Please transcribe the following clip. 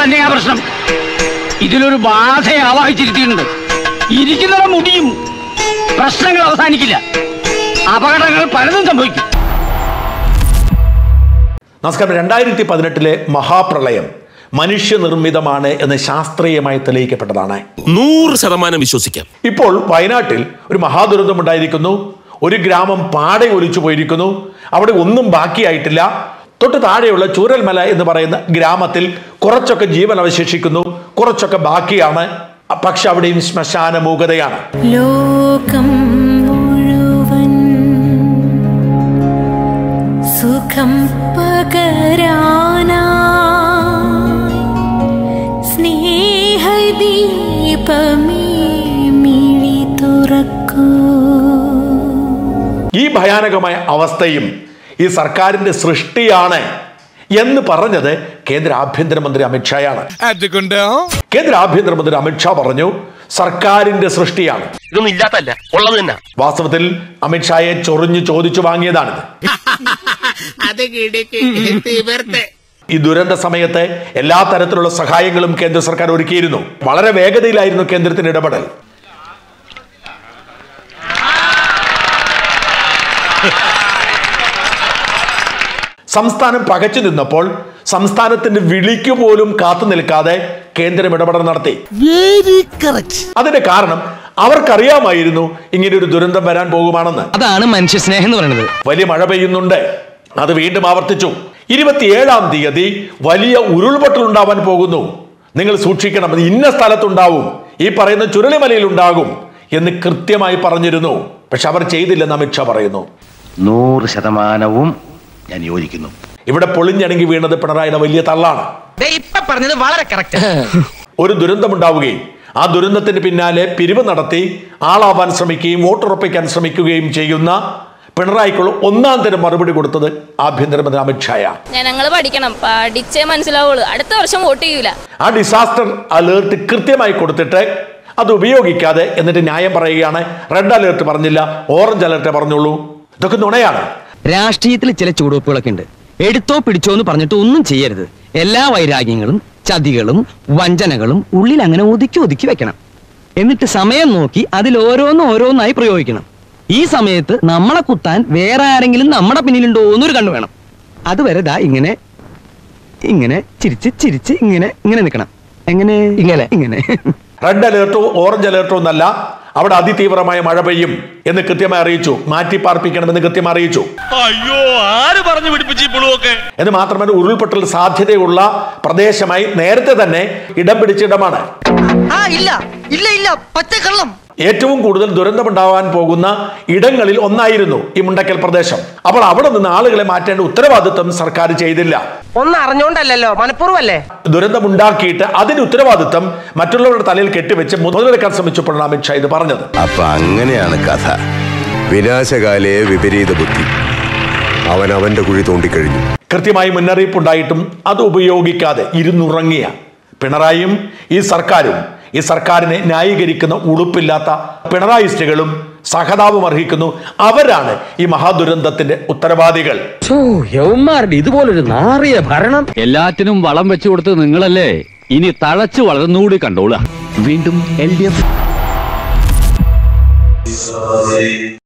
തന്നെയാ പ്രശ്നം ഇതിലൊരു ബാധയെ ആവാഹിച്ചിരുത്തിയിട്ടുണ്ട് ഇരിക്കുന്നവ മുടിയും പ്രശ്നങ്ങൾ അവസാനിക്കില്ല അപകടങ്ങൾ പലതും സംഭവിക്കും നമസ്കാരം രണ്ടായിരത്തി പതിനെട്ടിലെ മഹാപ്രളയം മനുഷ്യനിർമ്മിതമാണ് എന്ന് ശാസ്ത്രീയമായി തെളിയിക്കപ്പെട്ടതാണ് നൂറ് ശതമാനം വിശ്വസിക്കാം ഇപ്പോൾ വയനാട്ടിൽ ഒരു മഹാദുരന്തം ഉണ്ടായിരിക്കുന്നു ഒരു ഗ്രാമം പാടെ ഒലിച്ചു പോയിരിക്കുന്നു അവിടെ ഒന്നും ബാക്കിയായിട്ടില്ല തൊട്ട് താഴെയുള്ള ചൂരൽമല എന്ന് പറയുന്ന ഗ്രാമത്തിൽ കുറച്ചൊക്കെ ജീവൻ അവശേഷിക്കുന്നു കുറച്ചൊക്കെ ബാക്കിയാണ് പക്ഷെ അവിടെയും ശ്മശാന മൂകതയാണ് ലോകം മുഴുവൻ സുഖം പകരാനായി സ്നേഹദീപമേ മിഴി തുറക്കൂ ഈ ഭയാനകമായ അവസ്ഥയും ഈ സർക്കാരിന്റെ സൃഷ്ടിയാണ് എന്ന് പറഞ്ഞത് കേന്ദ്ര ആഭ്യന്തരമന്ത്രി അമിത്ഷായാണ് കേന്ദ്ര ആഭ്യന്തരമന്ത്രി അമിത്ഷാ പറഞ്ഞു സർക്കാരിന്റെ സൃഷ്ടിയാണ് ഇതൊന്നും ഇല്ലാത്തല്ല ഉള്ളത് തന്നെ വാസ്തവത്തിൽ അമിത്ഷായെ ചൊറിഞ്ഞു ചോദിച്ചു വാങ്ങിയതാണിത് ഈ ദുരന്ത സമയത്ത് എല്ലാ തരത്തിലുള്ള സഹായങ്ങളും കേന്ദ്ര സർക്കാർ ഒരുക്കിയിരുന്നു വളരെ വേഗതയിലായിരുന്നു കേന്ദ്രത്തിന്റെ ഇടപെടൽ സംസ്ഥാനം പകച്ചു നിന്നപ്പോൾ സംസ്ഥാനത്തിന്റെ വിളിക്ക് പോലും കാത്തു നിൽക്കാതെ കേന്ദ്രം ഇടപെടൽ നടത്തി അതിന്റെ കാരണം അവർക്കറിയാമായിരുന്നു ഇങ്ങനെ ഒരു ദുരന്തം വരാൻ പോകുമാണെന്ന് അതാണ് മനുഷ്യസ്നേഹം എന്ന് പറയുന്നത് വലിയ മഴ പെയ്യുന്നുണ്ട് അത് വീണ്ടും ആവർത്തിച്ചു ഇരുപത്തിയേഴാം തീയതി വലിയ ഉരുൾപൊട്ടൽ ഉണ്ടാവാൻ പോകുന്നു നിങ്ങൾ സൂക്ഷിക്കണം അത് ഇന്ന സ്ഥലത്തുണ്ടാവും ഈ പറയുന്ന ചുരുളിമലയിൽ ഉണ്ടാകും എന്ന് കൃത്യമായി പറഞ്ഞിരുന്നു പക്ഷെ അവർ ചെയ്തില്ലെന്ന് അമിത്ഷാ പറയുന്നു നൂറ് ശതമാനവും ഞാൻ യോജിക്കുന്നു ഇവിടെ പൊളിഞ്ഞണങ്ങി വീണത് പിണറായിയുടെ വലിയ തള്ളാണ് ഇപ്പൊ പറഞ്ഞത് വളരെ കറക്റ്റ് ഒരു ദുരന്തമുണ്ടാവുകയും ആ ദുരന്തത്തിന് പിന്നാലെ പിരിവ് നടത്തി ആളാവാൻ ശ്രമിക്കുകയും വോട്ടുറപ്പിക്കാൻ ശ്രമിക്കുകയും ചെയ്യുന്ന പിണറായിക്കുള്ള ഒന്നാം തരം മറുപടി കൊടുത്തത് ആഭ്യന്തരമന്ത്രി അമിത്ഷായ ജനങ്ങൾ പഠിക്കണം പഠിച്ചേ മനസ്സിലാവുള്ളൂ അടുത്ത വർഷം വോട്ട് ചെയ്യൂല ആ ഡിസാസ്റ്റർ അലേർട്ട് കൃത്യമായി കൊടുത്തിട്ട് അത് ഉപയോഗിക്കാതെ എന്നിട്ട് ന്യായം പറയുകയാണ് റെഡ് അലേർട്ട് പറഞ്ഞില്ല ഓറഞ്ച് അലേർട്ട് പറഞ്ഞുള്ളൂ ഇതൊക്കെ നുണയാണ് രാഷ്ട്രീയത്തിൽ ചില ചുവടുവെപ്പുകളൊക്കെ ഉണ്ട് എടുത്തോ പിടിച്ചോ എന്ന് പറഞ്ഞിട്ട് ഒന്നും ചെയ്യരുത് എല്ലാ വൈരാഗ്യങ്ങളും ചതികളും വഞ്ചനകളും ഉള്ളിൽ അങ്ങനെ ഒതുക്കി ഒതുക്കി വെക്കണം എന്നിട്ട് സമയം നോക്കി അതിൽ ഓരോന്ന് ഓരോന്നായി പ്രയോഗിക്കണം ഈ സമയത്ത് നമ്മളെ കുത്താൻ വേറെ ആരെങ്കിലും നമ്മുടെ പിന്നിലുണ്ടോ എന്നൊരു കണ്ണു വേണം അതുവരെ ദാ ഇങ്ങനെ ഇങ്ങനെ ചിരിച്ച് ചിരിച്ച് ഇങ്ങനെ ഇങ്ങനെ നിൽക്കണം എങ്ങനെ ഇങ്ങനെ ഇങ്ങനെ റെഡ് അലേർട്ടോ ഓറഞ്ച് അലേർട്ടോ എന്നല്ല അവിടെ അതിതീവ്രമായ മഴ പെയ്യും എന്ന് കൃത്യമായി അറിയിച്ചു മാറ്റി പാർപ്പിക്കണമെന്ന് കൃത്യമായി അറിയിച്ചു അയ്യോ ആര് പറഞ്ഞു പിടിപ്പിച്ചു ഇപ്പോഴും എന്ന് മാത്രമല്ല ഉരുൾപൊട്ടൽ സാധ്യതയുള്ള പ്രദേശമായി നേരത്തെ തന്നെ ഇടം പിടിച്ച ഇടമാണ് ആ ഇല്ല ഇല്ല ഇല്ല പച്ചക്കള്ളം ഏറ്റവും കൂടുതൽ ദുരന്തമുണ്ടാവാൻ പോകുന്ന ഇടങ്ങളിൽ ഒന്നായിരുന്നു ഈ മുണ്ടക്കൽ പ്രദേശം അപ്പോൾ അവിടെ നിന്ന് ആളുകളെ മാറ്റേണ്ട ഉത്തരവാദിത്വം സർക്കാർ ചെയ്തില്ല ഒന്നും അറിഞ്ഞോണ്ടല്ലോ മനഃപൂർവ്വല്ലേ ദുരന്തമുണ്ടാക്കിയിട്ട് അതിന് ഉത്തരവാദിത്വം മറ്റുള്ളവരുടെ തലയിൽ കെട്ടിവെച്ച് മുതലെടുക്കാൻ ശ്രമിച്ചപ്പോഴാണ് അമിത്ഷാ ഇത് പറഞ്ഞത് അപ്പൊ അങ്ങനെയാണ് കഥ വിനാശകാലയെ വിപരീത ബുദ്ധി അവൻ അവന്റെ കുഴി തോണ്ടിക്കഴിഞ്ഞു കൃത്യമായി മുന്നറിയിപ്പ് ഉണ്ടായിട്ടും അത് ഉപയോഗിക്കാതെ ഇരുന്നുറങ്ങിയ പിണറായിയും ഈ സർക്കാരും ഈ സർക്കാരിനെ ന്യായീകരിക്കുന്ന ഉളുപ്പില്ലാത്ത പിണറായിസ്റ്റുകളും സഹതാപം അർഹിക്കുന്നു അവരാണ് ഈ മഹാദുരന്തത്തിന്റെ ഉത്തരവാദികൾ യവന്മാരുടെ ഇതുപോലൊരു നാറിയ ഭരണം എല്ലാറ്റിനും വളം വെച്ചു കൊടുത്ത് നിങ്ങളല്ലേ ഇനി തഴച്ചു വളർന്നുകൂടി കണ്ടോളാം വീണ്ടും എൽ ഡി എഫ്